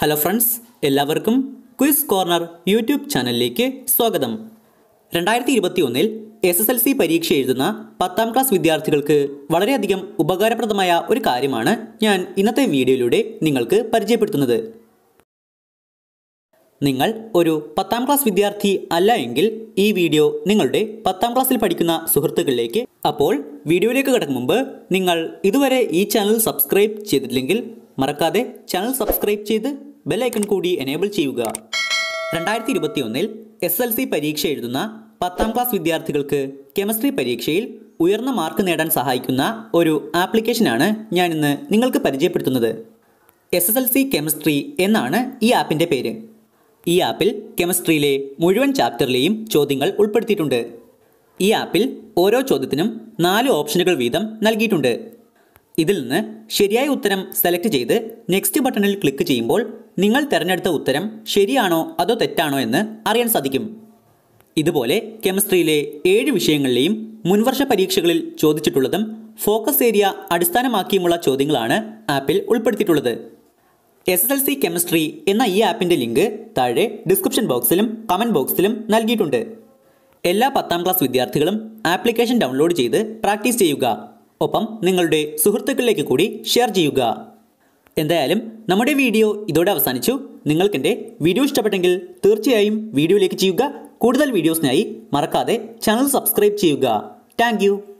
hello friends എല്ലാവർക്കും quiz corner YouTube ചാനലിലേക്ക് സ്വാഗതം രണ്ടായിരത്തി ഇരുപത്തി ഒന്നിൽ എസ് എസ് എൽ സി പരീക്ഷ എഴുതുന്ന പത്താം ക്ലാസ് വിദ്യാർത്ഥികൾക്ക് വളരെയധികം ഉപകാരപ്രദമായ ഒരു കാര്യമാണ് ഞാൻ ഇന്നത്തെ വീഡിയോയിലൂടെ നിങ്ങൾക്ക് പരിചയപ്പെടുത്തുന്നത് നിങ്ങൾ ഒരു പത്താം ക്ലാസ് വിദ്യാർത്ഥി അല്ല എങ്കിൽ ഈ വീഡിയോ നിങ്ങളുടെ പത്താം ക്ലാസ്സിൽ പഠിക്കുന്ന സുഹൃത്തുക്കളിലേക്ക് അപ്പോൾ വീഡിയോയിലേക്ക് കടക്കും മുമ്പ് നിങ്ങൾ ഇതുവരെ ഈ ചാനൽ സബ്സ്ക്രൈബ് ചെയ്തിട്ടില്ലെങ്കിൽ മറക്കാതെ ചാനൽ സബ്സ്ക്രൈബ് ചെയ്ത് ബെല്ലൈക്കൺ കൂടി എനേബിൾ ചെയ്യുക രണ്ടായിരത്തി ഇരുപത്തി ഒന്നിൽ എസ് എൽ സി പരീക്ഷ എഴുതുന്ന പത്താം ക്ലാസ് വിദ്യാർത്ഥികൾക്ക് കെമിസ്ട്രി പരീക്ഷയിൽ ഉയർന്ന മാർക്ക് നേടാൻ സഹായിക്കുന്ന ഒരു ആപ്ലിക്കേഷനാണ് ഞാൻ ഇന്ന് നിങ്ങൾക്ക് പരിചയപ്പെടുത്തുന്നത് S S L C chemistry എന്നാണ് ഈ ആപ്പിൻ്റെ പേര് ഈ ആപ്പിൽ കെമിസ്ട്രിയിലെ മുഴുവൻ ചാപ്റ്ററിലെയും ചോദ്യങ്ങൾ ഉൾപ്പെടുത്തിയിട്ടുണ്ട് ഈ ആപ്പിൽ ഓരോ ചോദ്യത്തിനും നാല് ഓപ്ഷനുകൾ വീതം നൽകിയിട്ടുണ്ട് ഇതിൽ നിന്ന് ശരിയായ ഉത്തരം സെലക്ട് ചെയ്ത് നെക്സ്റ്റ് ബട്ടണിൽ ക്ലിക്ക് ചെയ്യുമ്പോൾ നിങ്ങൾ തിരഞ്ഞെടുത്ത ഉത്തരം ശരിയാണോ അതോ തെറ്റാണോ എന്ന് അറിയാൻ സാധിക്കും ഇതുപോലെ കെമിസ്ട്രിയിലെ ഏഴ് വിഷയങ്ങളിലെയും മുൻവർഷ പരീക്ഷകളിൽ ചോദിച്ചിട്ടുള്ളതും ഫോക്കസ് ഏരിയ അടിസ്ഥാനമാക്കിയുമുള്ള ചോദ്യങ്ങളാണ് ആപ്പിൽ ഉൾപ്പെടുത്തിയിട്ടുള്ളത് S S L C chemistry എന്ന ഈ ആപ്പിൻ്റെ ലിങ്ക് താഴെ ഡിസ്ക്രിപ്ഷൻ ബോക്സിലും കമൻറ്റ് ബോക്സിലും നൽകിയിട്ടുണ്ട് എല്ലാ പത്താം ക്ലാസ് വിദ്യാർത്ഥികളും ആപ്ലിക്കേഷൻ ഡൗൺലോഡ് ചെയ്ത് പ്രാക്ടീസ് ചെയ്യുക ഒപ്പം നിങ്ങളുടെ സുഹൃത്തുക്കളിലേക്ക് കൂടി ഷെയർ ചെയ്യുക എന്തായാലും നമ്മുടെ വീഡിയോ ഇതോടെ അവസാനിച്ചു നിങ്ങൾക്കെൻ്റെ വീഡിയോ ഇഷ്ടപ്പെട്ടെങ്കിൽ തീർച്ചയായും വീഡിയോയിലേക്ക് ചെയ്യുക കൂടുതൽ വീഡിയോസിനായി മറക്കാതെ ചാനൽ സബ്സ്ക്രൈബ് ചെയ്യുക താങ്ക്